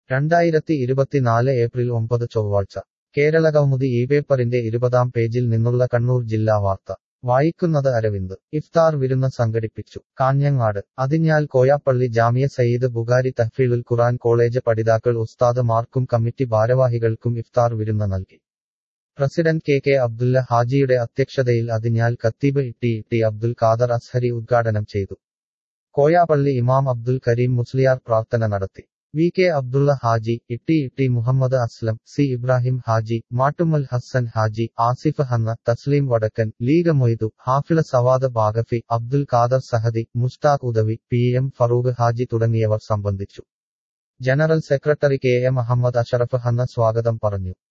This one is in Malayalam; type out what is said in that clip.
രണ്ടായിരത്തി ഇരുപത്തിനാല് ഏപ്രിൽ ഒമ്പത് ചൊവ്വാഴ്ച കേരളകൗമുദി ഈ പേപ്പറിന്റെ ഇരുപതാം പേജിൽ നിന്നുള്ള കണ്ണൂർ ജില്ലാ വാർത്ത വായിക്കുന്നത് അരവിന്ദ് ഇഫ്താർ വിരുന്ന് സംഘടിപ്പിച്ചു കാഞ്ഞങ്ങാട് അതിഞ്ഞാൽ കോയാപ്പള്ളി ജാമിയ സയ്യിദ് ബുഖാരി തഹ്ഫീലുൽ ഖുറാൻ കോളേജ് പഠിതാക്കൾ ഉസ്താദ് മാർക്കും കമ്മിറ്റി ഭാരവാഹികൾക്കും ഇഫ്താർ വിരുന്ന് നൽകി പ്രസിഡന്റ് കെ കെ അബ്ദുല്ല ഹാജിയുടെ അധ്യക്ഷതയിൽ അതിഞ്ഞാൽ ഖത്തീബ് ടി ടി അബ്ദുൽ ഖാദർ അസ്ഹരി ഉദ്ഘാടനം ചെയ്തു കോയാപ്പള്ളി ഇമാം അബ്ദുൽ കരീം മുസ്ലിയാർ പ്രാർത്ഥന നടത്തി വി കെ അബ്ദുള്ള ഹാജി ഇട്ടി ഇട്ടി Muhammad Aslam C Ibrahim Haji Mattummal Hassan Haji Asif Hanna Thasleem Vadakkan Leega Moidu Hafila Savad Bagafi Abdul Khader Sahadi Mushtaq Udavi P M Farook Haji തുടങ്ങിയവർ സംബന്ധിച്ചു general secretary K A Muhammad Ashraf Hanna സ്വാഗതം പറഞ്ഞു